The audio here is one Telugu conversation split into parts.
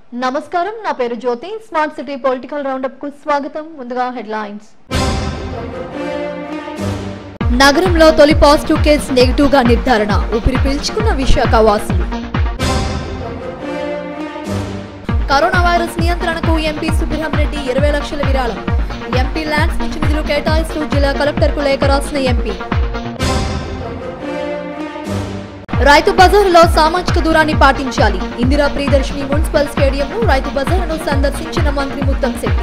నమస్కారం నా పేరు Jyothi smart city political roundup కు స్వాగతం ముందుగా హెడ్లైన్స్ నగరంలో తొలి పాజిటివ్ కేసు నెగిటివ్ గా నిర్ధారణ ఊపిరి పీల్చుకున్న విశాఖ వాసులు కరోనా వైరస్ నియంత్రణకు ఎంపీ సుబ్రహ్మరెడ్డి ఇరవై లక్షల విరాళం ఎంపీ ల్యాండ్స్ నుంచి నిధులు కేటాయిస్తూ జిల్లా కలెక్టర్కు లేఖ రాసిన ఎంపీ రైతు బజారులో సామాజిక దూరాన్ని పాటించాలి ఇందిరా ప్రియదర్శిని మున్సిపల్ స్టేడియంలో రైతు బజారును సందర్శించిన మంత్రి ముత్తంశెట్టి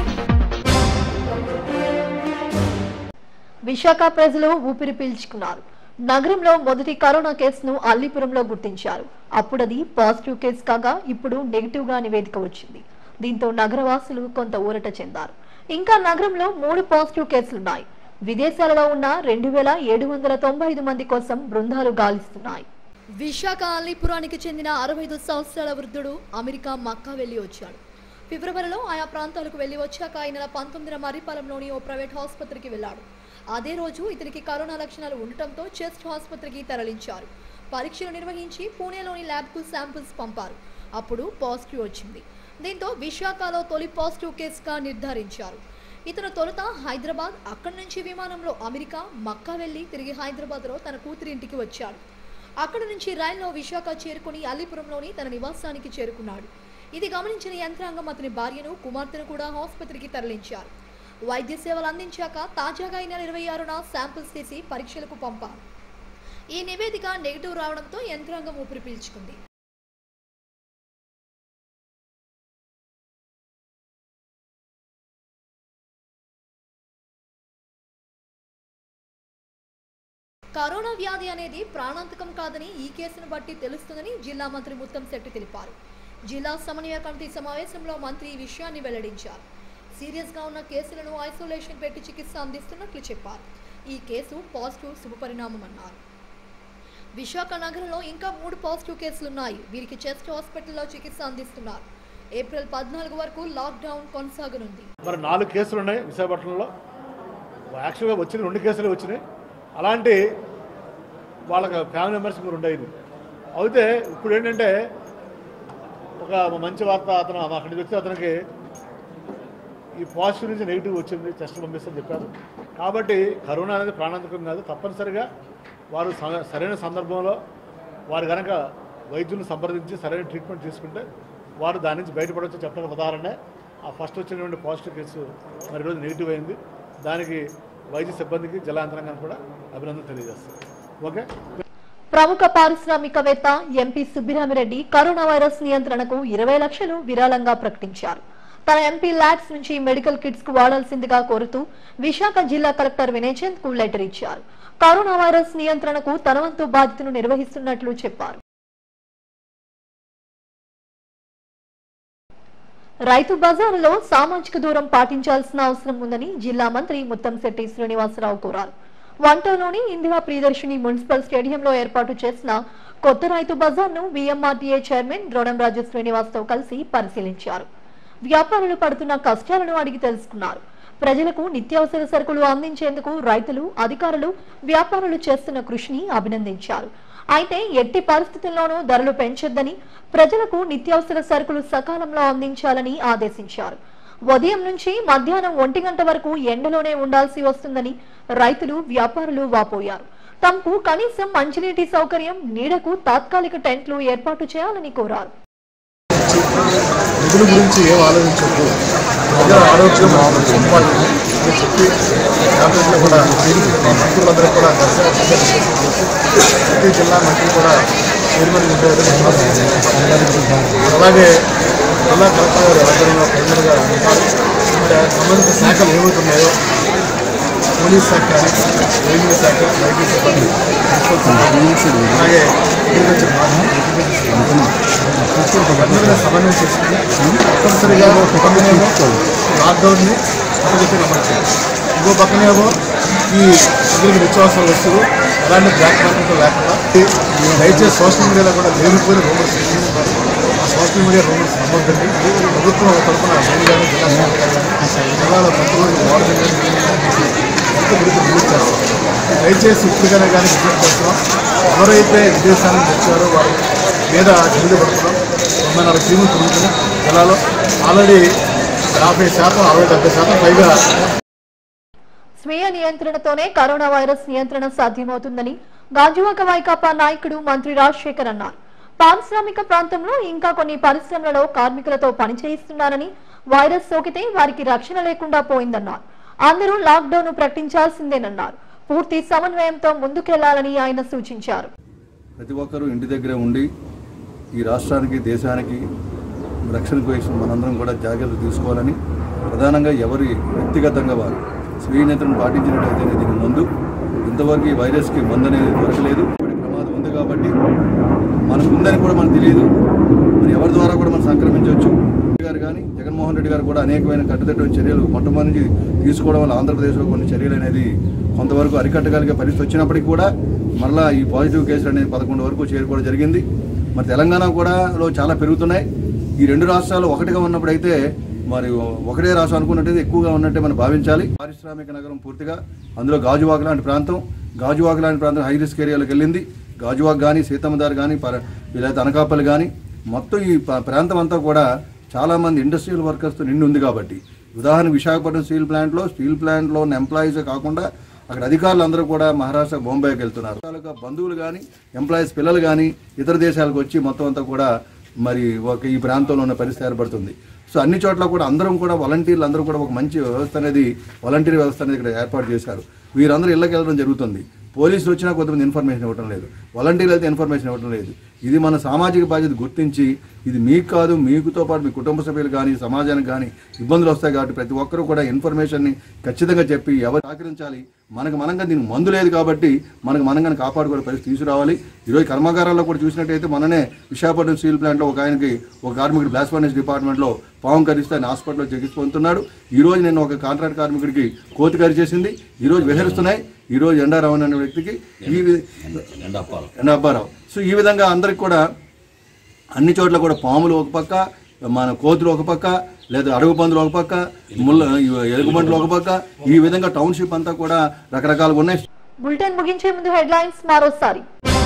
విశాఖ ప్రజలు ఊపిరి పీల్చుకున్నారు నగరంలో మొదటి కరోనా కేసును అల్లిపురంలో గుర్తించారు అప్పుడది పాజిటివ్ కేసు కాగా ఇప్పుడు నెగిటివ్ గా నివేదిక వచ్చింది దీంతో నగరవాసులు కొంత ఊరట చెందారు ఇంకా నగరంలో మూడు పాజిటివ్ కేసులున్నాయి విదేశాలలో ఉన్న రెండు వేల ఏడు వందల తొంభై ఐదు మంది కోసం బృందాలు గాలిస్తున్నాయి విశాఖ అల్లీపురానికి చెందిన అరవై ఐదు సంవత్సరాల వృద్ధుడు అమెరికా మక్కా వెళ్లి వచ్చాడు ఫిబ్రవరిలో ఆయా ప్రాంతాలకు వెళ్లి వచ్చాక ఈ నెల పంతొమ్మిదిన మర్రిపాలెంలోని ఓ ప్రైవేట్ ఆసుపత్రికి వెళ్లాడు అదే రోజు ఇతనికి కరోనా లక్షణాలు ఉండటంతో చెస్ట్ ఆసుపత్రికి తరలించారు పరీక్షలు నిర్వహించి పూణేలోని ల్యాబ్కు శాంపిల్స్ పంపారు అప్పుడు పాజిటివ్ వచ్చింది దీంతో విశాఖలో తొలి పాజిటివ్ కేసుగా నిర్ధారించారు ఇతను తొలుత హైదరాబాద్ అక్కడి నుంచి విమానంలో అమెరికా మక్కా వెళ్లి తిరిగి హైదరాబాద్లో తన కూతురి ఇంటికి వచ్చాడు అక్కడి నుంచి రైల్లో విశాఖ చేరుకుని అల్లిపురంలోని తన నివాసానికి చేరుకున్నాడు ఇది గమనించిన యంత్రాంగం అతని భార్యను కుమార్తెను కూడా ఆసుపత్రికి తరలించారు వైద్య సేవలు అందించాక తాజాగా ఈ నెల ఇరవై ఆరున శాంపిల్స్ తీసి పరీక్షలకు పంపారు ఈ నివేదిక నెగిటివ్ రావడంతో యంత్రాంగం ఊపిరి పీల్చుకుంది కరోనా వ్యాధి అనేది ప్రాణాంతకం కాదని ఈ కేసును బట్టి తెలుస్తుందని జిల్లా మంత్రి ముత్తంశెట్టి తెలిపారు జిల్లా సమన్వయ కమిటీ సమావేశంలో మంత్రి ఈ విషయాన్ని వెల్లడించారు సీరియస్ గా ఉన్న కేసులను ఐసోలేషన్ పెట్టి చికిత్స అందిస్తున్నట్లు చెప్పారు ఈ కేసు పాజిటివ్ శుభపరిణామం అన్నారు విశాఖ నగరంలో ఇంకా మూడు పాజిటివ్ కేసులున్నాయి వీరికి చెస్ట్ హాస్పిటల్లో చికిత్స అందిస్తున్నారు ఏప్రిల్ పద్నాలుగు వరకు లాక్డౌన్ కొనసాగనుంది మరి నాలుగు కేసులు ఉన్నాయి విశాఖపట్నంలో యాక్చువల్గా వచ్చిన రెండు కేసులు వచ్చినాయి అలాంటి వాళ్ళకి ఫ్యామిలీ మెంబర్స్ కూడా ఉండేది అయితే ఇప్పుడు ఏంటంటే ఒక మంచి వార్త అతను అక్కడి నుంచి వచ్చి అతనికి ఈ పాజిటివ్ నుంచి నెగిటివ్ వచ్చింది టెస్ట్ పంపిస్తుందని చెప్పారు కాబట్టి కరోనా అనేది ప్రాణాంతకం కాదు తప్పనిసరిగా వారు స- సరైన సందర్భంలో వారు కనుక వైద్యులను సంప్రదించి సరైన ట్రీట్మెంట్ తీసుకుంటే వారు దాని నుంచి బయటపడవచ్చు చెప్పడానికి ఉదాహరణ ఆ ఫస్ట్ వచ్చినటువంటి పాజిటివ్ కేసు మరి ఈరోజు నెగిటివ్ అయింది దానికి వైద్య సిబ్బందికి జలాంతరంగాన్ని కూడా అభినందన తెలియజేస్తారు ఓకే ప్రముఖ పారిశ్రామికవేత్త ఎంపీ సుబ్బిరామిరెడ్డి కరోనా వైరస్ నియంత్రణకు ఇరవై లక్షలు విరాళంగా ప్రకటించారు తన ఎంపీ ల్యాబ్స్ నుంచి మెడికల్ కిట్స్ కు వాడాల్సిందిగా కోరుతూ విశాఖ జిల్లా కలెక్టర్ వినయ్ చంద్ కు లెటర్ ఇచ్చారు కరోనా వైరస్ నియంత్రణకు తన వంతు బాధ్యతను నిర్వహిస్తున్నట్లు చెప్పారు రైతు బజారులో సామాజిక దూరం పాటించాల్సిన అవసరం ఉందని జిల్లా మంత్రి ముత్తంశెట్టి శ్రీనివాసరావు కోరారు వంటలోని ఇందిరా ప్రియదర్శిని మున్సిపల్ స్టేడియంలో ఏర్పాటు చేసిన కొత్త రైతు బజార్ను విఎంఆర్టీఏ చైర్మన్ ద్రోణంరాజు శ్రీనివాస్తో కలిసి పరిశీలించారు వ్యాపారులు పడుతున్న కష్టాలను అడిగి తెలుసుకున్నారు ప్రజలకు నిత్యావసర సరుకులు అందించేందుకు రైతులు అధికారులు వ్యాపారులు చేస్తున్న కృషిని అభినందించారు అయితే ఎట్టి పరిస్థితుల్లోనూ ధరలు పెంచొద్దని ప్రజలకు నిత్యావసర సరుకులు సకాలంలో అందించాలని ఆదేశించారు ఉదయం నుంచి మధ్యాహ్నం ఒంటి గంట వరకు ఎండలోనే ఉండాల్సి వస్తుందని రైతులు వ్యాపారులు వాపోయారు తమకు కనీసం మంచినీటి సౌకర్యం నీడకు తాత్కాలిక టెంట్లు ఏర్పాటు చేయాలని కోరారు నిధుల గురించి ఏం ఆలోచించద్దు ప్రజల ఆరోగ్యం ఇంపార్టెంట్ అని చెప్పి క్యాబినెట్లో కూడా మా మంత్రులందరూ కూడా దర్శనం ప్రతి జిల్లా మంత్రి కూడా చైర్మన్ ఉండేది అలాగే జిల్లా కలెక్టర్ గారు ఆధ్వర్యంలో ప్రైమర్గా ఉంటారు మరి సంబంధిత శాఖలు ఏమవుతున్నాయో పోలీస్ శాఖ కానీ రెవెన్యూ శాఖ వైద్య సిబ్బంది మున్సిపల్ సిబ్బంది, అలాగే అగ్రికల్చర్ అందరినీ సమన్వయం చేసుకుని తప్పనిసరిగా ఒక పక్కనేమో లాక్డౌన్ని అప్పచెప్పి అమలు చేయాలి ఇంకో పక్కనేమో ఈ ప్రజలకు నిత్యావసర వస్తువులు ఎలాంటి బ్లాక్ మార్కెట్ లేకుండా దయచేసి సోషల్ మీడియాలో కూడా లేనిపోయిన రూమర్స్ ఆ సోషల్ మీడియా రూమర్స్ నమ్మొద్దండి ప్రభుత్వం తరఫున మేము కానీ జిల్లా శాఖ కానీ జిల్లాలో మంత్రులు వార్డు ఎంత గురించి రిలీజ్ చేస్తాం దయచేసి ఇప్పటికైనా కానీ విజ్ఞప్తి చేస్తున్నాం ఎవరైతే విదేశాల నుంచి వచ్చారో వారి మీద జైలు పడుతున్నాం తొంభై నాలుగు టీములు తిరుగుతున్నాం జిల్లాలో ఆల్రెడీ యాభై శాతం అరవై డెబ్బై శాతం పైగా స్వీయ నియంత్రణతోనే కరోనా వైరస్ నియంత్రణ సాధ్యమవుతుందని గాజువాక వైకాపా నాయకుడు మంత్రి రాజశేఖర్ అన్నారు పారిశ్రామిక ప్రాంతంలో ఇంకా కొన్ని పరిశ్రమలలో కార్మికులతో పనిచేయిస్తున్నారని వైరస్ సోకితే వారికి రక్షణ లేకుండా పోయిందన్నారు అందరూ లాక్డౌన్ ప్రకటించాల్సిందేనన్నారు పూర్తి సమన్వయంతో ముందుకెళ్లాలని ఆయన సూచించారు ప్రతి ఒక్కరూ ఇంటి దగ్గరే ఉండి ఈ రాష్ట్రానికి దేశానికి రక్షణ కోసం మనందరం కూడా జాగ్రత్తలు తీసుకోవాలని ప్రధానంగా ఎవరి వ్యక్తిగతంగా వారు స్వీయ నియంత్రణ పాటించినట్టయితే దీని ముందు ఇంతవరకు ఈ వైరస్కి మందు అనేది దొరకలేదు ఇప్పటి ప్రమాదం ఉంది కాబట్టి మనకు ఉందని కూడా మనకు తెలియదు మరి ఎవరి ద్వారా కూడా మనం సంక్రమించవచ్చు గారు కానీ జగన్మోహన్ రెడ్డి గారు కూడా అనేకమైన కట్టుదిట్టమైన చర్యలు మొట్టమొదటి నుంచి తీసుకోవడం వల్ల ఆంధ్రప్రదేశ్లో కొన్ని చర్యలు అనేది కొంతవరకు అరికట్టగలిగే పరిస్థితి వచ్చినప్పటికీ కూడా మరలా ఈ పాజిటివ్ కేసులు అనేది పదకొండు వరకు చేరుకోవడం జరిగింది మరి తెలంగాణ కూడా లో చాలా పెరుగుతున్నాయి ఈ రెండు రాష్ట్రాలు ఒకటిగా ఉన్నప్పుడైతే మరి ఒకటే రాష్ట్రం అనుకున్నట్టయితే ఎక్కువగా ఉన్నట్టే మనం భావించాలి పారిశ్రామిక నగరం పూర్తిగా అందులో గాజువాక లాంటి ప్రాంతం గాజువాక లాంటి ప్రాంతం హై రిస్క్ ఏరియాలోకి వెళ్ళింది గాజువాక్ కానీ సీతమ్మదార్ కానీ పర లేకపోతే అనకాపల్లి కానీ మొత్తం ఈ ప్రా- ప్రాంతం అంతా కూడా చాలామంది ఇండస్ట్రియల్ వర్కర్స్తో నిండి ఉంది కాబట్టి ఉదాహరణ విశాఖపట్నం స్టీల్ ప్లాంట్లో స్టీల్ ప్లాంట్లో ఉన్న ఎంప్లాయీసే కాకుండా అక్కడ అధికారులు అందరూ కూడా మహారాష్ట్ర బొంబాయికి వెళ్తున్నారు తాలూకా బంధువులు కానీ ఎంప్లాయీస్ పిల్లలు కానీ ఇతర దేశాలకు వచ్చి మొత్తం అంతా కూడా మరి ఒక ఈ ప్రాంతంలో ఉన్న పరిస్థితి ఏర్పడుతుంది సో అన్ని చోట్ల కూడా అందరం కూడా వాలంటీర్లు అందరూ కూడా ఒక మంచి వ్యవస్థ అనేది వాలంటీర్ వ్యవస్థ అనేది ఇక్కడ ఏర్పాటు చేశారు వీరందరూ ఇళ్ళకి వెళ్ళడం జరుగుతుంది పోలీసులు వచ్చినా కొంతమంది ఇన్ఫర్మేషన్ ఇవ్వడం లేదు వాలంటీర్లు అయితే ఇన్ఫర్మేషన్ ఇవ్వడం లేదు ఇది మన సామాజిక బాధ్యత గుర్తించి ఇది మీకు కాదు మీకుతో పాటు మీ కుటుంబ సభ్యులు కానీ సమాజానికి కానీ ఇబ్బందులు వస్తాయి కాబట్టి ప్రతి ఒక్కరూ కూడా ఇన్ఫర్మేషన్ని ఖచ్చితంగా చెప్పి ఎవరు సహకరించాలి మనకు మనంగా దీనికి మందు లేదు కాబట్టి మనకు మనంగా కాపాడుకునే పరిస్థితి తీసుకురావాలి ఈరోజు కర్మాగారాల్లో కూడా చూసినట్టయితే మననే విశాఖపట్నం స్టీల్ ప్లాంట్లో ఒక ఆయనకి ఒక కార్మికుడు బ్లాస్ట్ ఫర్నెస్ డిపార్ట్మెంట్లో పావం కరిస్తే ఆయన హాస్పిటల్లో చికిత్స పొందుతున్నాడు ఈ రోజు నేను ఒక కాంట్రాక్ట్ కార్మికుడికి కోతి కరిచేసింది ఈ రోజు విహరిస్తున్నాయి ఈ రోజు ఎండారావణ్ అనే వ్యక్తికి ఈ వి- ఎండ అప్పారావు సో ఈ విధంగా అందరికి కూడా అన్ని చోట్ల కూడా పాములు ఒక పక్క మన కోతులు ఒక పక్క లేదా అడుగు పందులు ఒక పక్క ముళ్ళ ఎలుగుబంట్లు ఒక పక్క ఈ విధంగా టౌన్షిప్ అంతా కూడా రకరకాలుగా ఉన్నాయి బులెటిన్ ముగించే ముందు హెడ్లైన్స్ మరోసారి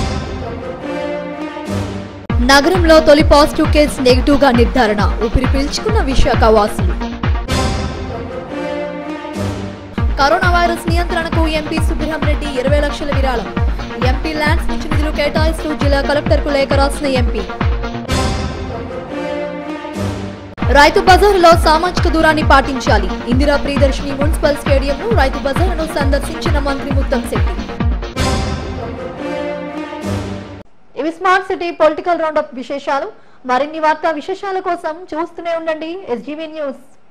నగరంలో తొలి పాజిటివ్ కేసు నెగిటివ్ గా నిర్ధారణ ఊపిరి పీల్చుకున్న విశాఖ వాసులు కరోనా వైరస్ నియంత్రణకు ఎంపీ సుబ్రహ్మ రెడ్డి ఇరవై లక్షల విరాళం ఎంపీ ల్యాండ్స్ నుంచి నిధులు కేటాయిస్తూ జిల్లా కలెక్టర్కు లేఖ రాసిన ఎంపీ రైతు బజారులో సామాజిక దూరాన్ని పాటించాలి ఇందిరా ప్రియదర్శిని మున్సిపల్ స్టేడియంను రైతు బజారును సందర్శించిన మంత్రి ముత్తంశెట్టి ఇవి స్మార్ట్ సిటీ పొలిటికల్ రౌండప్ విశేషాలు మరిన్ని వార్తా విశేషాల కోసం చూస్తూనే ఉండండి ఎస్జీవీ న్యూస్